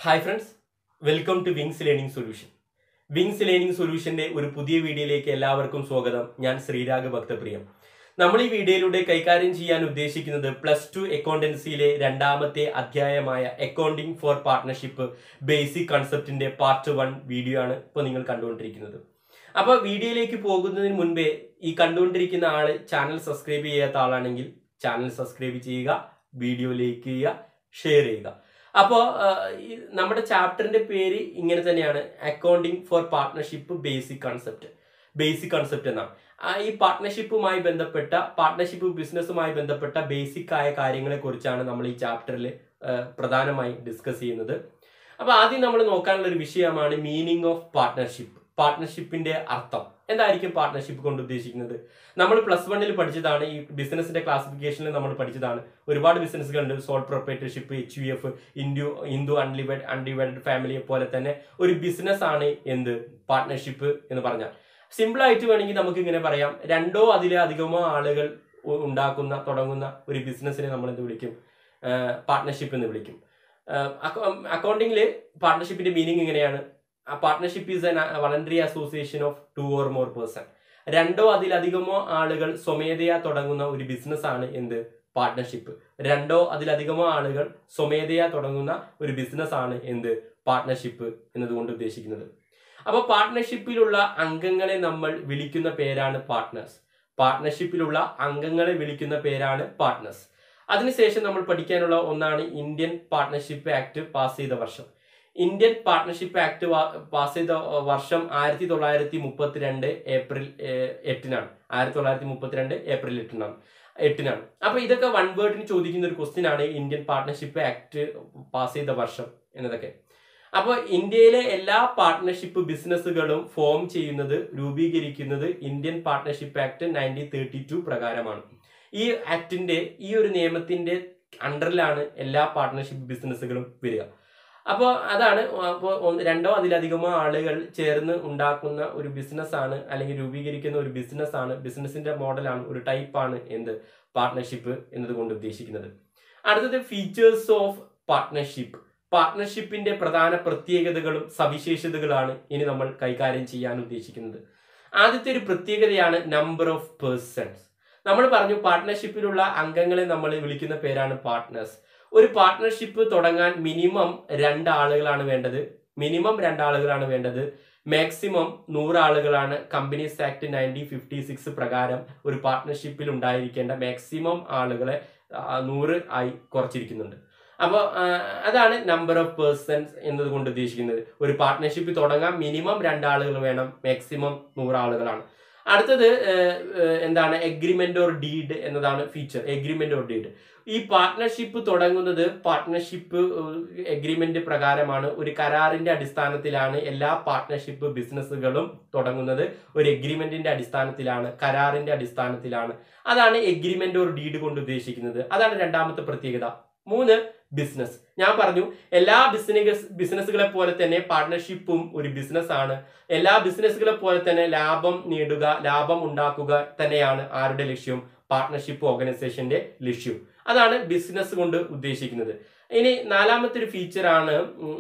hi friends welcome to wings learning solution wings learning സൊല്യൂഷന്റെ ഒരു പുതിയ വീഡിയോയിലേക്ക് എല്ലാവർക്കും സ്വാഗതം ഞാൻ ശ്രീരാഗ് ഭക്തപ്രിയം നമ്മൾ ഈ വീഡിയോയിലൂടെ കൈകാര്യം ചെയ്യാൻ ഉദ്ദേശിക്കുന്നത് പ്ലസ് ടു അക്കൗണ്ടൻസിയിലെ രണ്ടാമത്തെ അധ്യായമായ അക്കൗണ്ടിംഗ് ഫോർ പാർട്ട്ണർഷിപ്പ് ബേസിക് കൺസെപ്റ്റിന്റെ പാർട്ട് വൺ വീഡിയോ ആണ് ഇപ്പോൾ നിങ്ങൾ കണ്ടുകൊണ്ടിരിക്കുന്നത് അപ്പോൾ വീഡിയോയിലേക്ക് പോകുന്നതിന് മുൻപേ ഈ കണ്ടുകൊണ്ടിരിക്കുന്ന ആള് ചാനൽ സബ്സ്ക്രൈബ് ചെയ്യാത്ത ആളാണെങ്കിൽ ചാനൽ സബ്സ്ക്രൈബ് ചെയ്യുക വീഡിയോ ലൈക്ക് ചെയ്യുക ഷെയർ ചെയ്യുക അപ്പോൾ നമ്മുടെ ചാപ്റ്ററിന്റെ പേര് ഇങ്ങനെ തന്നെയാണ് accounting for partnership basic concept basic concept എന്നാണ് ആ, ഈ പാർട്ട്ണർഷിപ്പുമായി ബന്ധപ്പെട്ട പാർട്ട്ണർഷിപ്പ് ബിസിനസ്സുമായി ബന്ധപ്പെട്ട ബേസിക് ആയ കാര്യങ്ങളെ കുറിച്ചാണ് നമ്മൾ ഈ ചാപ്റ്ററിൽ പ്രധാനമായും ഡിസ്കസ് ചെയ്യുന്നത് അപ്പൊ ആദ്യം നമ്മൾ നോക്കാനുള്ള ഒരു വിഷയമാണ് മീനിങ് ഓഫ് പാർട്ട്ണർഷിപ്പ് പാർട്ട്ണർഷിപ്പിന്റെ അർത്ഥം എന്തായിരിക്കും പാർട്ട്ണർഷിപ്പ് കൊണ്ട് ഉദ്ദേശിക്കുന്നത് നമ്മൾ പ്ലസ് വണ്ണിൽ പഠിച്ചതാണ് ഈ ബിസിനസിന്റെ ക്ലാസിഫിക്കേഷനിൽ നമ്മൾ പഠിച്ചതാണ് ഒരുപാട് ബിസിനസ്സുകളുണ്ട് sole proprietorship H U F India Hindu undivide undivided ഫാമിലിയെ പോലെ തന്നെ ഒരു ബിസിനസ് ആണ് എന്ത് പാർട്ട്ണർഷിപ്പ് എന്ന് പറഞ്ഞാൽ സിമ്പിൾ ആയിട്ട് വേണമെങ്കിൽ നമുക്ക് ഇങ്ങനെ പറയാം രണ്ടോ അതിലധികമോ ആളുകൾ ഉ- ഉണ്ടാക്കുന്ന തുടങ്ങുന്ന ഒരു ബിസിനസ്സിനെ നമ്മൾ എന്ത് വിളിക്കും പാർട്ട്ണർഷിപ്പ് എന്ന് വിളിക്കും അക്കൗണ്ടിങ്ങിൽ പാർട്ട്ണർഷിപ്പിന്റെ മീനിങ് ഇങ്ങനെയാണ് partnership is an voluntary association of two or more person രണ്ടോ അതിലധികമോ ആളുകൾ സ്വമേധയാ തുടങ്ങുന്ന ഒരു ബിസിനസ് ആണ് എന്ത് പാർട്ട്ണർഷിപ്പ് രണ്ടോ അതിലധികമോ ആളുകൾ സ്വമേധയാ തുടങ്ങുന്ന ഒരു ബിസിനസ് ആണ് എന്ത് പാർട്ട്ണർഷിപ്പ് എന്നതുകൊണ്ട് ഉദ്ദേശിക്കുന്നത് അപ്പോൾ പാർട്ട്ണർഷിപ്പിലുള്ള അംഗങ്ങളെ നമ്മൾ വിളിക്കുന്ന പേരാണ് പാർട്ട്നേഴ്സ് പാർട്ട്ണർഷിപ്പിലുള്ള അംഗങ്ങളെ വിളിക്കുന്ന പേരാണ് പാർട്ട്നേഴ്സ് അതിനുശേഷം നമ്മൾ പഠിക്കാനുള്ള ഒന്നാണ് ഇന്ത്യൻ പാർട്ട്ണർഷിപ്പ് ആക്ട് പാസ് ചെയ്ത വർഷം ഇന്ത്യൻ പാർട്ട്ണർഷിപ്പ് ആക്ട് പാസ് ചെയ്ത വർഷം ആയിരത്തി തൊള്ളായിരത്തി മുപ്പത്തിരണ്ട് ഏപ്രിൽ ഏഹ്, എട്ടിനാണ് ആയിരത്തി തൊള്ളായിരത്തി മുപ്പത്തിരണ്ട് ഏപ്രിൽ എട്ടിനാണ് എട്ടിനാണ് അപ്പൊ ഇതൊക്കെ വൺ വേർഡിന് ചോദിക്കുന്ന ഒരു ക്വസ്റ്റ്യൻ ആണ് ഇന്ത്യൻ പാർട്ട്ണർഷിപ്പ് ആക്ട് പാസ് ചെയ്ത വർഷം എന്നതൊക്കെ അപ്പോൾ ഇന്ത്യയിലെ എല്ലാ പാർട്ട്ണർഷിപ്പ് ബിസിനസ്സുകളും ഫോം ചെയ്യുന്നത് രൂപീകരിക്കുന്നത് Indian partnership act nineteen thirty two പ്രകാരമാണ് ഈ ആക്ടിന്റെ ഈ ഒരു നിയമത്തിന്റെ അണ്ടറിലാണ് എല്ലാ പാർട്ട്ണർഷിപ്പ് ബിസിനസ്സുകളും വരിക അപ്പോൾ അതാണ് അപ്പോൾ രണ്ടോ അതിലധികമോ ആളുകൾ ചേർന്ന് ഉണ്ടാക്കുന്ന ഒരു ബിസിനസ് ആണ് അല്ലെങ്കിൽ രൂപീകരിക്കുന്ന ഒരു ബിസിനസ് ആണ് ബിസിനസിന്റെ മോഡലാണ് ഒരു ടൈപ്പാണ് എന്ത് പാർട്ട്ണർഷിപ്പ് എന്നതുകൊണ്ട് ഉദ്ദേശിക്കുന്നത് അടുത്തത് ഫീച്ചേഴ്സ് ഓഫ് പാർട്ട്ണർഷിപ്പ് പാർട്ട്ണർഷിപ്പിന്റെ പ്രധാന പ്രത്യേകതകളും സവിശേഷതകളാണ് ഇനി നമ്മൾ കൈകാര്യം ചെയ്യാൻ ഉദ്ദേശിക്കുന്നത് ആദ്യത്തെ ഒരു പ്രത്യേകതയാണ് നമ്പർ ഓഫ് പേഴ്സൺസ് നമ്മൾ പറഞ്ഞു പാർട്ട്ണർഷിപ്പിലുള്ള അംഗങ്ങളെ നമ്മൾ വിളിക്കുന്ന പേരാണ് പാർട്ട്നേഴ്സ് ഒരു പാർട്ട്ണർഷിപ്പ് തുടങ്ങാൻ മിനിമം രണ്ടാളുകളാണ് വേണ്ടത് മിനിമം രണ്ടാളുകളാണ് വേണ്ടത് മാക്സിമം നൂറാളുകളാണ് companies act nineteen fifty six പ്രകാരം ഒരു പാർട്ട്ണർഷിപ്പിൽ ഉണ്ടായിരിക്കേണ്ട മാക്സിമം ആളുകളെ ആ, നൂറ് ആയി കുറച്ചിരിക്കുന്നുണ്ട് അപ്പോൾ അതാണ് നമ്പർ ഓഫ് പേഴ്സൺസ് എന്നതുകൊണ്ട് ഉദ്ദേശിക്കുന്നത് ഒരു പാർട്ട്ണർഷിപ്പ് തുടങ്ങാൻ മിനിമം രണ്ടാളുകൾ വേണം മാക്സിമം നൂറാളുകളാണ് അടുത്തത് ഏഹ്, ഏഹ്, എന്താണ് എഗ്രിമെന്റ് ഓർ ഡീഡ് എന്നതാണ് ഫീച്ചർ എഗ്രിമെന്റ് ഓർ ഡീഡ് ഈ പാർട്ട്ണർഷിപ്പ് തുടങ്ങുന്നത് പാർട്ട്ണർഷിപ്പ് എഗ്രിമെന്റ് പ്രകാരമാണ് ഒരു കരാറിന്റെ അടിസ്ഥാനത്തിലാണ് എല്ലാ പാർട്ട്ണർഷിപ്പ് ബിസിനസ്സുകളും തുടങ്ങുന്നത് ഒരു എഗ്രിമെന്റിന്റെ അടിസ്ഥാനത്തിലാണ് കരാറിന്റെ അടിസ്ഥാനത്തിലാണ് അതാണ് എഗ്രിമെന്റ് ഓർ ഡീഡ് കൊണ്ട് ഉദ്ദേശിക്കുന്നത് അതാണ് രണ്ടാമത്തെ പ്രത്യേകത മൂന്ന് ബിസിനസ് ഞാൻ പറഞ്ഞു എല്ലാ ബിസിനസ് ബിസിനസ്സുകളെ പോലെ തന്നെ പാർട്ട്ണർഷിപ്പും ഒരു ബിസിനസ് ആണ് എല്ലാ ബിസിനസ്സുകളെ പോലെ തന്നെ ലാഭം നേടുക ലാഭം ഉണ്ടാക്കുക തന്നെയാണ് ആരുടെ ലക്ഷ്യം പാർട്ട്ണർഷിപ്പ് ഓർഗനൈസേഷന്റെ ലക്ഷ്യം അതാണ് ബിസിനസ് കൊണ്ട് ഉദ്ദേശിക്കുന്നത് ഇനി നാലാമത്തെ ഒരു ഫീച്ചറാണ്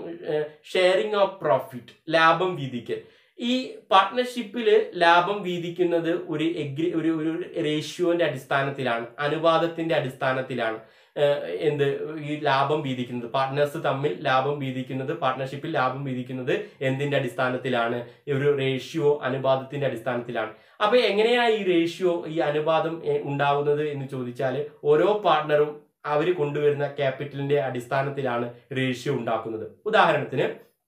ഷെയറിംഗ് ഓഫ് പ്രോഫിറ്റ് ലാഭം വീതിക്കൽ ഈ പാർട്ട്ണർഷിപ്പിൽ ലാഭം വീതിക്കുന്നത് ഒരു എഗ്രി ഒരു ഒരു റേഷ്യോന്റെ അടിസ്ഥാനത്തിലാണ് അനുപാതത്തിന്റെ അടിസ്ഥാനത്തിലാണ് ഏഹ് എന്ത് ഈ ലാഭം വീതിക്കുന്നത് പാർട്ട്നേഴ്സ് തമ്മിൽ ലാഭം വീതിക്കുന്നത് പാർട്ട്ണർഷിപ്പിൽ ലാഭം വീതിക്കുന്നത് എന്തിന്റെ അടിസ്ഥാനത്തിലാണ് ഈ ഒരു റേഷ്യോ അനുപാതത്തിന്റെ അടിസ്ഥാനത്തിലാണ് അപ്പൊ എങ്ങനെയാ ഈ റേഷ്യോ ഈ അനുപാതം എ- ഉണ്ടാവുന്നത് എന്ന് ചോദിച്ചാൽ ഓരോ പാർട്ട്ണറും അവർ കൊണ്ടുവരുന്ന ക്യാപിറ്റലിന്റെ അടിസ്ഥാനത്തിലാണ് റേഷ്യോ ഉണ്ടാക്കുന്നത് ഉദാഹരണത്തിന്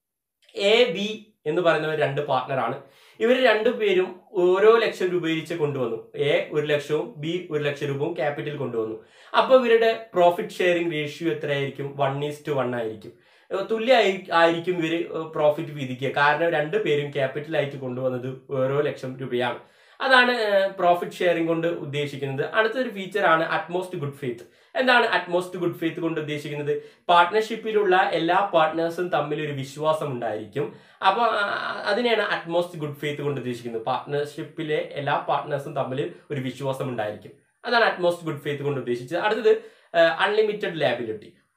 എ ബി എന്ന് പറയുന്നവർ രണ്ട് പാർട്ട്ണറാണ് ഇവർ രണ്ടുപേരും ഓരോ ലക്ഷം രൂപ വീതിച്ച് കൊണ്ടുവന്നു എ ഒരു ലക്ഷവും ബി ഒരു ലക്ഷം രൂപവും ക്യാപിറ്റൽ കൊണ്ടുവന്നു അപ്പൊ ഇവരുടെ പ്രോഫിറ്റ് ഷെയറിംഗ് റേഷ്യോ എത്രയായിരിക്കും വൺ ഈസ് ടു വൺ ആയിരിക്കും ഏഹ് തുല്യ ആയി- ആയിരിക്കും ഇവര് പ്രോഫിറ്റ് വിധിക്കുക കാരണം രണ്ടുപേരും ക്യാപിറ്റൽ ആയിട്ട് കൊണ്ടുവന്നത് ഓരോ ലക്ഷം രൂപയാണ് അതാണ് പ്രോഫിറ്റ് ഷെയറിംഗ് കൊണ്ട് ഉദ്ദേശിക്കുന്നത് അടുത്തൊരു ഫീച്ചറാണ് അറ്റ്മോസ്റ്റ് ഗുഡ് ഫെയ്ത്ത് എന്താണ് അറ്റ്മോസ്റ്റ് ഗുഡ് ഫെയ്ത്ത് കൊണ്ട് ഉദ്ദേശിക്കുന്നത് പാർട്ട്ണർഷിപ്പിലുള്ള എല്ലാ പാർട്ട്നേഴ്സും തമ്മിൽ ഒരു വിശ്വാസം ഉണ്ടായിരിക്കും അപ്പോൾ അതിനെയാണ് അറ്റ്മോസ്റ്റ് ഗുഡ് ഫെയ്ത്ത് കൊണ്ട് ഉദ്ദേശിക്കുന്നത് പാർട്ട്ണർഷിപ്പിലെ എല്ലാ പാർട്ട്നേഴ്സും തമ്മിൽ ഒരു വിശ്വാസം ഉണ്ടായിരിക്കും അതാണ് അറ്റ്മോസ്റ്റ് ഗുഡ് ഫെയ്ത്ത് കൊണ്ട് ഉദ്ദേശിച്ചത് അടുത്തത് അൺലിമിറ്റഡ് ലാബിലിറ്റി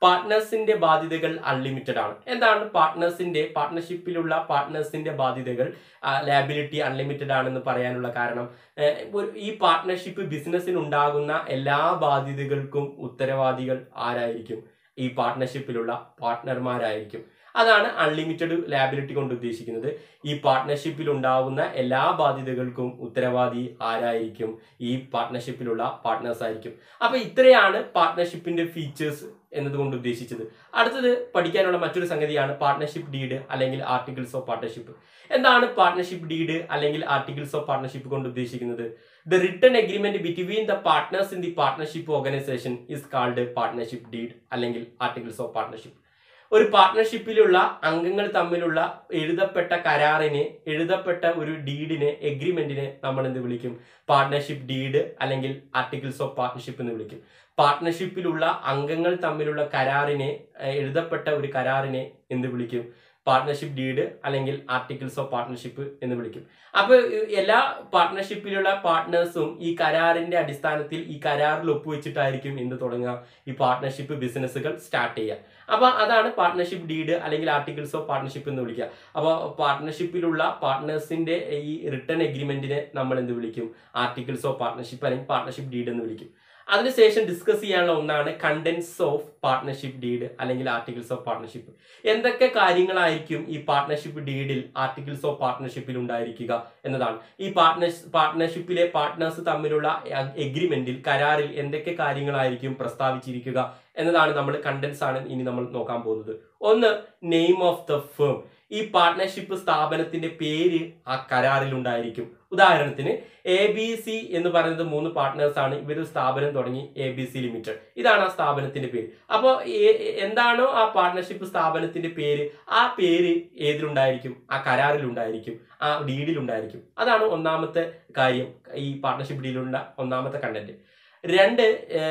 പാർട്ട്നേഴ്സിന്റെ ബാധ്യതകൾ അൺലിമിറ്റഡ് ആണ് എന്താണ് പാർട്ട്നേഴ്സിന്റെ പാർട്ട്ണർഷിപ്പിലുള്ള പാർട്ട്നേഴ്സിന്റെ ബാധ്യതകൾ ലാബിലിറ്റി അൺലിമിറ്റഡ് ആണെന്ന് പറയാനുള്ള കാരണം ഏഹ്, ഒരു- ഈ പാർട്ട്ണർഷിപ്പ് ബിസിനസ്സിന് ഉണ്ടാകുന്ന എല്ലാ ബാധ്യതകൾക്കും ഉത്തരവാദികൾ ആരായിരിക്കും ഈ പാർട്ട്ണർഷിപ്പിലുള്ള പാർട്ട്ണർമാരായിരിക്കും അതാണ് അൺലിമിറ്റഡ് ലാബിലിറ്റി കൊണ്ട് ഉദ്ദേശിക്കുന്നത് ഈ പാർട്ട്ണർഷിപ്പിൽ ഉണ്ടാവുന്ന എല്ലാ ബാധ്യതകൾക്കും ഉത്തരവാദി ആരായിരിക്കും ഈ പാർട്ട്ണർഷിപ്പിലുള്ള പാർട്ട്നേഴ്സ് ആയിരിക്കും അപ്പൊ ഇത്രയാണ് പാർട്ട്ണർഷിപ്പിന്റെ ഫീച്ചേഴ്സ് എന്നതുകൊണ്ട് ഉദ്ദേശിച്ചത് അടുത്തത് പഠിക്കാനുള്ള മറ്റൊരു സംഗതിയാണ് പാർട്ട്ണർഷിപ്പ് ഡീഡ് അല്ലെങ്കിൽ ആർട്ടിക്കിൾസ് ഓഫ് പാർട്ട്ണർഷിപ്പ് എന്താണ് പാർട്ട്ണർഷിപ്പ് ഡീഡ് അല്ലെങ്കിൽ ആർട്ടിക്കിൾസ് ഓഫ് പാർട്ട്ണർഷിപ്പ് കൊണ്ട് ഉദ്ദേശിക്കുന്നത് the written agreement between the partners in the partnership organisation is called partnership deed അല്ലെങ്കിൽ ആർട്ടിക്കിൾസ് ഓഫ് പാർട്ട്ണർഷിപ്പ് ഒരു പാർട്ട്ണർഷിപ്പിലുള്ള അംഗങ്ങൾ തമ്മിലുള്ള എഴുതപ്പെട്ട കരാറിനെ എഴുതപ്പെട്ട ഒരു ഡീഡിനെ എഗ്രിമെന്റിനെ നമ്മൾ എന്ത് വിളിക്കും പാർട്ട്ണർഷിപ്പ് ഡീഡ് അല്ലെങ്കിൽ ആർട്ടിക്കിൾസ് ഓഫ് പാർട്ട്ണർഷിപ്പ് എന്ന് വിളിക്കും പാർട്ട്ണർഷിപ്പിലുള്ള അംഗങ്ങൾ തമ്മിലുള്ള കരാറിനെ ഏഹ്, എഴുതപ്പെട്ട ഒരു കരാറിനെ എന്ത് വിളിക്കും പാർട്ട്ണർഷിപ്പ് ഡീഡ് അല്ലെങ്കിൽ ആർട്ടിക്കിൾസ് ഓഫ് പാർട്ട്ണർഷിപ്പ് എന്ന് വിളിക്കും അപ്പൊ ഏഹ്, എല്ലാ പാർട്ട്ണർഷിപ്പിലുള്ള പാർട്ട്നേഴ്സും ഈ കരാറിന്റെ അടിസ്ഥാനത്തിൽ ഈ കരാറിൽ ഒപ്പുവെച്ചിട്ടായിരിക്കും എന്ത് തുടങ്ങുക ഈ പാർട്ട്ണർഷിപ്പ് ബിസിനസ്സുകൾ സ്റ്റാർട്ട് ചെയ്യുക അപ്പൊ അതാണ് പാർട്ട്ണർഷിപ്പ് ഡീഡ് അല്ലെങ്കിൽ ആർട്ടിക്കിൾസ് ഓഫ് പാർട്ട്ണർഷിപ്പ് എന്ന് വിളിക്കുക അപ്പോൾ പാർട്ട്ണർഷിപ്പിലുള്ള പാർട്ട്നേഴ്സിന്റെ ഈ റിട്ടേൺ എഗ്രിമെന്റിനെ നമ്മൾ എന്ത് വിളിക്കും ആർട്ടിക്കിൾസ് ഓഫ് പാർട്ട്ണർഷിപ്പ് അല്ലെങ്കിൽ പാർട്ട്ണർഷിപ്പ് ഡീഡ് എന്ന് വിളിക്കും അതിനുശേഷം ഡിസ്കസ് ചെയ്യാനുള്ള ഒന്നാണ് കണ്ടൻസ് ഓഫ് പാർട്ട്ണർഷിപ്പ് ഡീഡ് അല്ലെങ്കിൽ ആർട്ടിക്കിൾസ് ഓഫ് പാർട്ട്ണർഷിപ്പ് എന്തൊക്കെ കാര്യങ്ങളായിരിക്കും ഈ പാർട്ട്ണർഷിപ്പ് ഡീഡിൽ ആർട്ടിക്കിൾസ് ഓഫ് പാർട്ട്ണർഷിപ്പിൽ ഉണ്ടായിരിക്കുക എന്നതാണ് ഈ പാർട്ട്നർസ് പാർട്ട്ണർഷിപ്പിലെ പാർട്ട്നേഴ്സ് തമ്മിലുള്ള എഗ്രിമെന്റിൽ കരാറിൽ എന്തൊക്കെ കാര്യങ്ങളായിരിക്കും പ്രസ്താവിച്ചിരിക്കുക എന്നതാണ് നമ്മൾ കണ്ടൻസ് ആണ് ഇനി നമ്മൾ നോക്കാൻ പോകുന്നത് ഒന്ന് നെയിം ഓഫ് ദ ഫേം ഈ പാർട്ട്ണർഷിപ്പ് സ്ഥാപനത്തിന്റെ പേര് ആ കരാറിൽ ഉണ്ടായിരിക്കും ഉദാഹരണത്തിന് എ ബി സി എന്ന് പറയുന്നത് മൂന്ന് പാർട്ട്നേഴ്സ് ആണ് ഇവർ സ്ഥാപനം തുടങ്ങി എ ബി സി ലിമിറ്റഡ് ഇതാണ് ആ സ്ഥാപനത്തിന്റെ പേര് അപ്പോൾ എന്താണോ ആ പാർട്ട്ണർഷിപ്പ് സ്ഥാപനത്തിന്റെ പേര് ആ പേര് ഏതിലുണ്ടായിരിക്കും ആ കരാറിലുണ്ടായിരിക്കും ആ ഡീഡിലുണ്ടായിരിക്കും അതാണ് ഒന്നാമത്തെ കാര്യം ഈ പാർട്ട്ണർഷിപ്പ് ഡീലുള്ള ഒന്നാമത്തെ കണ്ടന്റ് രണ്ട്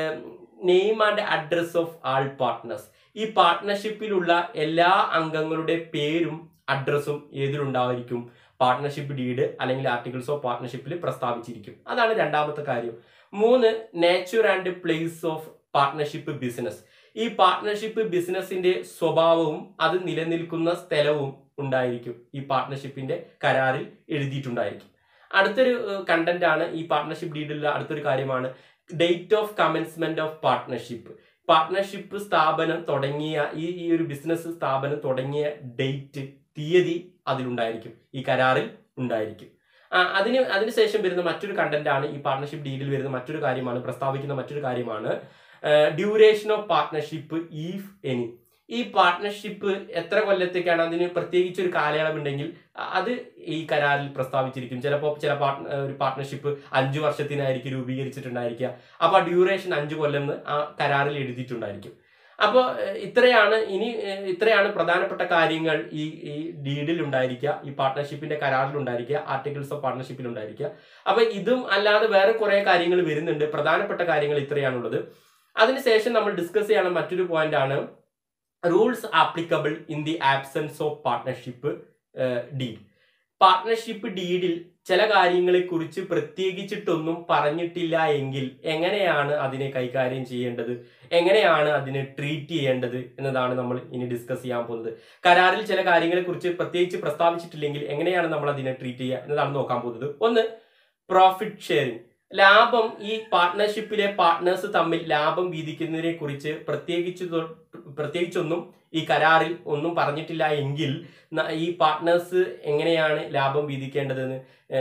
name and address of all partners ഈ പാർട്ട്ണർഷിപ്പിലുള്ള എല്ലാ അംഗങ്ങളുടെ പേരും അഡ്രസ്സും ഏതിലുണ്ടായിരിക്കും പാർട്ട്ണർഷിപ്പ് ഡീഡ് അല്ലെങ്കിൽ ആർട്ടിക്കിൾസ് ഓഫ് പാർട്ട്ണർഷിപ്പിൽ പ്രസ്താവിച്ചിരിക്കും അതാണ് രണ്ടാമത്തെ കാര്യം മൂന്ന് nature and place of partnership business ഈ പാർട്ട്ണർഷിപ്പ് ബിസിനസിന്റെ സ്വഭാവവും അത് നിലനിൽക്കുന്ന സ്ഥലവും ഉണ്ടായിരിക്കും ഈ പാർട്ട്ണർഷിപ്പിന്റെ കരാറിൽ എഴുതിയിട്ടുണ്ടായിരിക്കും അടുത്തൊരു കണ്ടന്റ് ആണ് ഈ പാർട്ട്ണർഷിപ്പ് ഡീഡിലുള്ള അടുത്തൊരു കാര്യമാണ് date of commencement of partnership partnership സ്ഥാപനം തുടങ്ങിയ ഈ ഈ ഒരു ബിസിനസ് സ്ഥാപനം തുടങ്ങിയ ഡേറ്റ് തീയതി അതിലുണ്ടായിരിക്കും ഈ കരാറിൽ ഉണ്ടായിരിക്കും ആ, അതിന് അതിനുശേഷം വരുന്ന മറ്റൊരു കണ്ടന്റ് ആണ് ഈ പാർട്ട്ണർഷിപ്പ് ഡീഡിൽ വരുന്ന മറ്റൊരു കാര്യമാണ് പ്രസ്താവിക്കുന്ന മറ്റൊരു കാര്യമാണ് duration of partnership if any ഈ പാർട്ട്ണർഷിപ്പ് എത്ര കൊല്ലത്തേക്കാണ് അതിന് പ്രത്യേകിച്ച് ഒരു കാലയളവ് ഉണ്ടെങ്കിൽ അ- അത് ഈ കരാറിൽ പ്രസ്താവിച്ചിരിക്കും ചിലപ്പോൾ ചില പാർട്ട് ഒരു പാർട്ട്ണർഷിപ്പ് അഞ്ചു വർഷത്തിനായിരിക്കും രൂപീകരിച്ചിട്ടുണ്ടായിരിക്കുക അപ്പോൾ ആ ഡ്യൂറേഷൻ അഞ്ചു കൊല്ലം എന്ന് ആ കരാറിൽ എഴുതിയിട്ടുണ്ടായിരിക്കും അപ്പോൾ ഇത്രയാണ് ഇനി ഏഹ്, ഇത്രയാണ് പ്രധാനപ്പെട്ട കാര്യങ്ങൾ ഈ ഈ ഡീഡിൽ ഉണ്ടായിരിക്കുക ഈ പാർട്ട്ണർഷിപ്പിന്റെ കരാറിൽ ഉണ്ടായിരിക്കുക ആർട്ടിക്കിൾസ് ഓഫ് പാർട്ട്ണർഷിപ്പിൽ ഉണ്ടായിരിക്കുക അപ്പൊ ഇതും അല്ലാതെ വേറെ കുറെ കാര്യങ്ങൾ വരുന്നുണ്ട് പ്രധാനപ്പെട്ട കാര്യങ്ങൾ ഇത്രയാണുള്ളത് അതിനുശേഷം നമ്മൾ ഡിസ്കസ് ചെയ്യണ മറ്റൊരു പോയിന്റ് ആണ് rules applicable in the absence of partnership deed partnership ഡീഡിൽ ചില കാര്യങ്ങളെ കുറിച്ച് പ്രത്യേകിച്ചിട്ടൊന്നും പറഞ്ഞിട്ടില്ല എങ്കിൽ എങ്ങനെയാണ് അതിനെ കൈകാര്യം ചെയ്യേണ്ടത് എങ്ങനെയാണ് അതിനെ ട്രീറ്റ് ചെയ്യേണ്ടത് എന്നതാണ് നമ്മൾ ഇനി ഡിസ്കസ് ചെയ്യാൻ പോകുന്നത് കരാറിൽ ചില കാര്യങ്ങളെ കുറിച്ച് പ്രത്യേകിച്ച് പ്രസ്താവിച്ചിട്ടില്ലെങ്കിൽ എങ്ങനെയാണ് നമ്മൾ അതിനെ ട്രീറ്റ് ചെയ്യുക എന്നതാണ് നോക്കാൻ പോകുന്നത് ഒന്ന് പ്രോഫിറ്റ് ഷെയറിംഗ് ലാഭം ഈ പാർട്ട്ണർഷിപ്പിലെ പാർട്ട്നേഴ്സ് തമ്മിൽ ലാഭം വീതിക്കുന്നതിനെ കുറിച്ച് പ്രത്യേകിച്ച് തൊ- പ്രത്യേകിച്ചൊന്നും ഈ കരാറിൽ ഒന്നും പറഞ്ഞിട്ടില്ല എങ്കിൽ ന- ഈ പാർട്ട്നേഴ്സ് എങ്ങനെയാണ് ലാഭം വീതിക്കേണ്ടതെന്ന്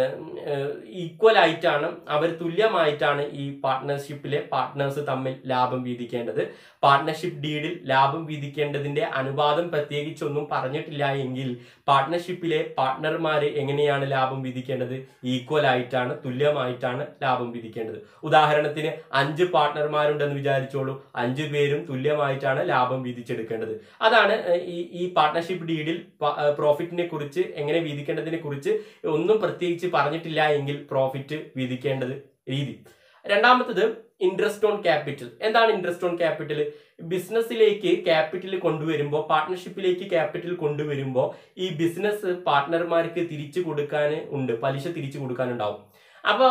ഈക്വൽ ആയിട്ടാണ് അവർ തുല്യമായിട്ടാണ് ഈ പാർട്ട്ണർഷിപ്പിലെ പാർട്ട്നേഴ്സ് തമ്മിൽ ലാഭം വീതിക്കേണ്ടത് പാർട്ട്ണർഷിപ്പ് ഡീഡിൽ ലാഭം വീതിക്കേണ്ടതിന്റെ അനുപാതം പ്രത്യേകിച്ചൊന്നും പറഞ്ഞിട്ടില്ല എങ്കിൽ പാർട്ട്ണർഷിപ്പിലെ പാർട്ട്ണർമാര് എങ്ങനെയാണ് ലാഭം വീതിക്കേണ്ടത് ഈക്വൽ ആയിട്ടാണ് തുല്യമായിട്ടാണ് ലാഭം വീതിക്കേണ്ടത് ഉദാഹരണത്തിന് അഞ്ച് പാർട്ട്ണർമാരുണ്ടെന്ന് വിചാരിച്ചോളൂ അഞ്ചു പേരും തുല്യമായിട്ടാണ് ലാഭം വീതിച്ചെടുക്കേണ്ടത് അതാണ് ഏഹ്, ഈ ഈ പാർട്ട്ണർഷിപ്പ് ഡീഡിൽ പ്രോഫിറ്റിനെ കുറിച്ച് എങ്ങനെ വീതിക്കേണ്ടതിനെ കുറിച്ച് ഒന്നും പ്രത്യേകിച്ച് പറഞ്ഞിട്ടില്ല എങ്കിൽ പ്രോഫിറ്റ് വീതിക്കേണ്ടത് രീതി രണ്ടാമത്തത് ഇൻട്രസ്റ്റ് ഓൺ ക്യാപിറ്റൽ എന്താണ് ഇൻട്രസ്റ്റ് ഓൺ ക്യാപിറ്റൽ ബിസിനസ്സിലേക്ക് ക്യാപിറ്റൽ കൊണ്ടുവരുമ്പോൾ പാർട്ട്ണർഷിപ്പിലേക്ക് ക്യാപിറ്റൽ കൊണ്ടുവരുമ്പോൾ ഈ ബിസിനസ് പാർട്ട്ണർമാർക്ക് തിരിച്ചു കൊടുക്കാൻ ഉണ്ട് പലിശ തിരിച്ചു കൊടുക്കാനുണ്ടാവും അപ്പോൾ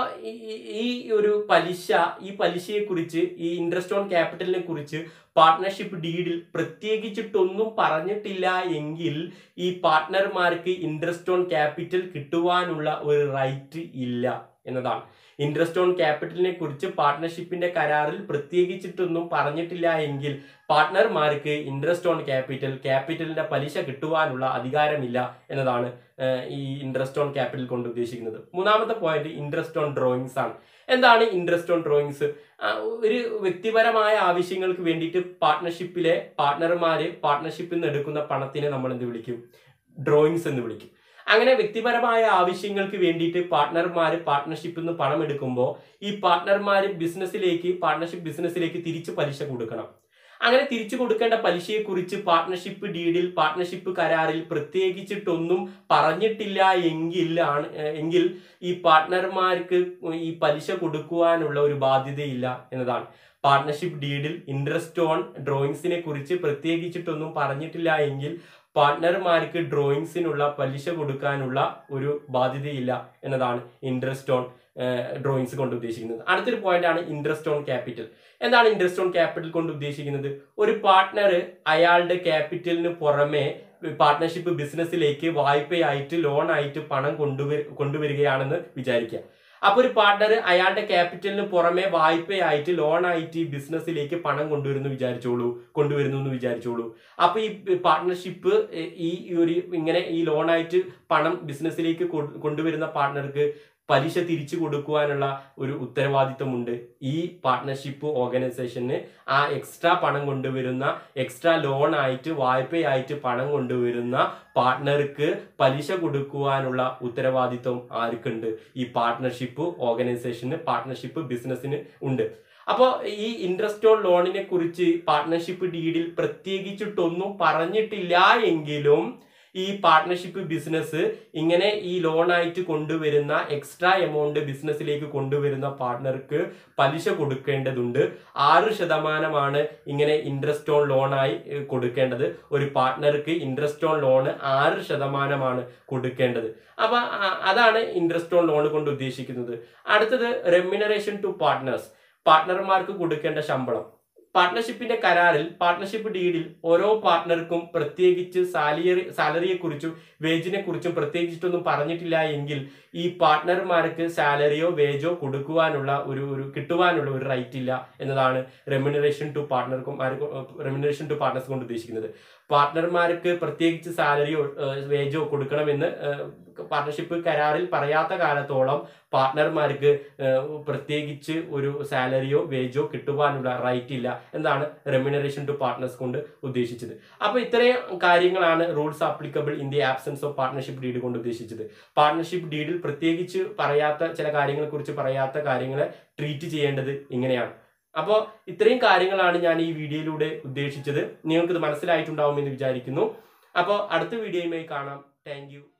ഈ ഒരു പലിശ ഈ പലിശയെ കുറിച്ച് ഈ ഇൻട്രസ്റ്റ് ഓൺ ക്യാപിറ്റലിനെ കുറിച്ച് പാർട്ട്ണർഷിപ്പ് ഡീഡിൽ പ്രത്യേകിച്ചിട്ടൊന്നും പറഞ്ഞിട്ടില്ല എങ്കിൽ ഈ പാർട്ട്ണർമാർക്ക് ഇൻട്രസ്റ്റ് ഓൺ ക്യാപിറ്റൽ കിട്ടുവാനുള്ള ഒരു റൈറ്റ് ഇല്ല എന്നതാണ് ഇൻട്രസ്റ്റ് ഓൺ ക്യാപിറ്റലിനെ കുറിച്ച് പാർട്ട്ണർഷിപ്പിന്റെ കരാറിൽ പ്രത്യേകിച്ചിട്ടൊന്നും പറഞ്ഞിട്ടില്ല എങ്കിൽ പാർട്ട്ണർമാർക്ക് ഇൻട്രസ്റ്റ് ഓൺ ക്യാപിറ്റൽ ക്യാപിറ്റലിന്റെ പലിശ കിട്ടുവാനുള്ള അധികാരമില്ല എന്നതാണ് ഏഹ്, ഈ ഇൻട്രസ്റ്റ് ഓൺ ക്യാപിറ്റൽ കൊണ്ട് ഉദ്ദേശിക്കുന്നത് മൂന്നാമത്തെ പോയിന്റ് ഇൻട്രസ്റ്റ് ഓൺ ഡ്രോയിങ്സ് ആണ് എന്താണ് ഇൻട്രസ്റ്റ് ഓൺ ഡ്രോയിങ്സ് ഒരു വ്യക്തിപരമായ ആവശ്യങ്ങൾക്ക് വേണ്ടിയിട്ട് പാർട്ട്ണർഷിപ്പിലെ പാർട്ട്ണർമാര് പാർട്ട്ണർഷിപ്പിൽ നിന്ന് എടുക്കുന്ന പണത്തിനെ നമ്മൾ എന്ത് വിളിക്കും ഡ്രോയിങ്സ് എന്ന് വിളിക്കും അങ്ങനെ വ്യക്തിപരമായ ആവശ്യങ്ങൾക്ക് വേണ്ടിയിട്ട് പാർട്ട്ണർമാർ പാർട്ട്ണർഷിപ്പിൽ നിന്ന് പണം എടുക്കുമ്പോൾ ഈ പാർട്ട്ണർമാർ ബിസിനസ്സിലേക്ക് പാർട്ട്ണർഷിപ്പ് ബിസിനസ്സിലേക്ക് തിരിച്ച് പലിശ കൊടുക്കണം അങ്ങനെ തിരിച്ചു കൊടുക്കേണ്ട പലിശയെക്കുറിച്ച് പാർട്ട്ണർഷിപ്പ് ഡീഡിൽ പാർട്ട്ണർഷിപ്പ് കരാറിൽ പ്രത്യേകിച്ചിട്ടൊന്നും പറഞ്ഞിട്ടില്ല എങ്കിൽ ആണ് ഏഹ് എങ്കിൽ ഈ പാർട്ട്ണർമാർക്ക് ഈ പലിശ കൊടുക്കുവാനുള്ള ഒരു ബാധ്യതയില്ല എന്നതാണ് പാർട്ട്ണർഷിപ്പ് ഡീഡിൽ ഇൻട്രസ്റ്റ് ഓൺ ഡ്രോയിങ്സിനെ കുറിച്ച് പ്രത്യേകിച്ചിട്ടൊന്നും പറഞ്ഞിട്ടില്ല എങ്കിൽ പാർട്ട്ണർമാർക്ക് ഡ്രോയിങ്സിനുള്ള പലിശ കൊടുക്കാനുള്ള ഒരു ബാധ്യതയില്ല എന്നതാണ് ഇൻട്രസ്റ്റ് ഓൺ ഡ്രോയിങ്സ് കൊണ്ട് ഉദ്ദേശിക്കുന്നത് അടുത്തൊരു പോയിന്റ് ആണ് ഇൻട്രസ്റ്റ് ഓൺ ക്യാപിറ്റൽ എന്താണ് ഇൻട്രസ്റ്റ് ഓൺ ക്യാപിറ്റൽ കൊണ്ട് ഉദ്ദേശിക്കുന്നത് ഒരു പാർട്ട്ണർ അയാളുടെ ക്യാപിറ്റലിന് പുറമെ പാർട്ട്ണർഷിപ്പ് ബിസിനസ്സിലേക്ക് വായ്പയായിട്ട് ലോൺ ആയിട്ട് പണം കൊണ്ടുവര കൊണ്ടുവരികയാണെന്ന് വിചാരിക്കുക അപ്പൊ ഒരു പാർട്ട്ണർ അയാളുടെ ക്യാപിറ്റലിന് പുറമെ വായ്പയായിട്ട് ലോൺ ആയിട്ട് ഈ ബിസിനസ്സിലേക്ക് പണം കൊണ്ടുവരുന്നു വിചാരിച്ചോളൂ കൊണ്ടുവരുന്നു എന്ന് വിചാരിച്ചോളൂ അപ്പൊ ഈ പാർട്ട്ണർഷിപ്പ് ഈ ഒരു ഇങ്ങനെ ഈ ലോണായിട്ട് പണം ബിസിനസ്സിലേക്ക് കൊ- കൊണ്ടുവരുന്ന പാർട്ട്ണർക്ക് പലിശ തിരിച്ചു കൊടുക്കുവാനുള്ള ഒരു ഉത്തരവാദിത്വമുണ്ട് ഈ പാർട്ട്ണർഷിപ്പ് ഓർഗനൈസേഷന് ആ എക്സ്ട്രാ പണം കൊണ്ടുവരുന്ന എക്സ്ട്രാ ലോൺ ആയിട്ട് വായ്പയായിട്ട് പണം കൊണ്ടുവരുന്ന പാർട്ട്ണർക്ക് പലിശ കൊടുക്കുവാനുള്ള ഉത്തരവാദിത്വം ആർക്കുണ്ട് ഈ പാർട്ട്ണർഷിപ്പ് ഓർഗനൈസേഷന് പാർട്ട്ണർഷിപ്പ് ബിസിനസ്സിന് ഉണ്ട് അപ്പോൾ ഈ ഇൻട്രസ്റ്റ് ഓൺ ലോണിനെ കുറിച്ച് പാർട്ട്ണർഷിപ്പ് ഡീഡിൽ പ്രത്യേകിച്ചിട്ടൊന്നും പറഞ്ഞിട്ടില്ല എങ്കിലും ഈ പാർട്ട്ണർഷിപ്പ് ബിസിനസ് ഇങ്ങനെ ഈ ലോണായിട്ട് കൊണ്ടുവരുന്ന എക്സ്ട്രാ എമൗണ്ട് ബിസിനസ്സിലേക്ക് കൊണ്ടുവരുന്ന പാർട്ട്ണർക്ക് പലിശ കൊടുക്കേണ്ടതുണ്ട് ആറ് ശതമാനമാണ് ഇങ്ങനെ ഇൻട്രസ്റ്റ് ഓൺ ലോണായി ഏഹ്, കൊടുക്കേണ്ടത് ഒരു പാർട്ട്ണർക്ക് ഇൻട്രസ്റ്റ് ഓൺ ലോണ് ആറ് ശതമാനമാണ് കൊടുക്കേണ്ടത് അപ്പൊ ആ- അതാണ് ഇൻട്രസ്റ്റ് ഓൺ ലോൺ കൊണ്ട് ഉദ്ദേശിക്കുന്നത് അടുത്തത് റെമ്യൂണറേഷൻ ടു പാർട്ട്നേഴ്സ് പാർട്ട്ണർമാർക്ക് കൊടുക്കേണ്ട ശമ്പളം പാർട്ട്ണർഷിപ്പിന്റെ കരാറിൽ പാർട്ട്ണർഷിപ്പ് ഡീഡിൽ ഓരോ പാർട്ട്ണർക്കും പ്രത്യേകിച്ച് സാലറി സാലറിയെ കുറിച്ചും വേജിനെ കുറിച്ചും പ്രത്യേകിച്ചിട്ടൊന്നും പറഞ്ഞിട്ടില്ല എങ്കിൽ ഈ പാർട്ട്ണർമാർക്ക് സാലറിയോ വേജോ കൊടുക്കുവാനുള്ള ഒരു ഒരു കിട്ടുവാനുള്ള ഒരു റൈറ്റ് ഇല്ല എന്നതാണ് റെമ്യൂണറേഷൻ ടു പാർട്ട്ണർക്കും റെമ്യൂണറേഷൻ ടു പാർട്ട്നേഴ്സ് കൊണ്ട് ഉദ്ദേശിക്കുന്നത് പാർട്ട്ണർമാർക്ക് പ്രത്യേകിച്ച് സാലറിയോ വേജോ കൊടുക്കണമെന്ന് പാർട്ട്ണർഷിപ്പ് കരാറിൽ പറയാത്ത കാലത്തോളം പാർട്ട്ണർമാർക്ക് ഏഹ്, പ്രത്യേകിച്ച് ഒരു സാലറിയോ വേജോ കിട്ടുവാനുള്ള റൈറ്റ് ഇല്ല എന്നാണ് റെമ്യൂണറേഷൻ ടു പാർട്ട്നേഴ്സ് കൊണ്ട് ഉദ്ദേശിച്ചത് അപ്പൊ ഇത്രയും കാര്യങ്ങളാണ് rules applicable in the absence of partnership deed കൊണ്ട് ഉദ്ദേശിച്ചത് പാർട്ട്ണർഷിപ്പ് ഡീഡിൽ പ്രത്യേകിച്ച് പറയാത്ത ചില കാര്യങ്ങളെ കുറിച്ച് പറയാത്ത കാര്യങ്ങളെ ട്രീറ്റ് ചെയ്യേണ്ടത് ഇങ്ങനെയാണ് അപ്പോൾ ഇത്രയും കാര്യങ്ങളാണ് ഞാൻ ഈ വീഡിയോയിലൂടെ ഉദ്ദേശിച്ചത് നിങ്ങൾക്ക് ഇത് മനസ്സിലായിട്ടുണ്ടാവുമെന്ന് വിചാരിക്കുന്നു അപ്പോൾ അടുത്ത വീഡിയോയുമായി കാണാം താങ്ക്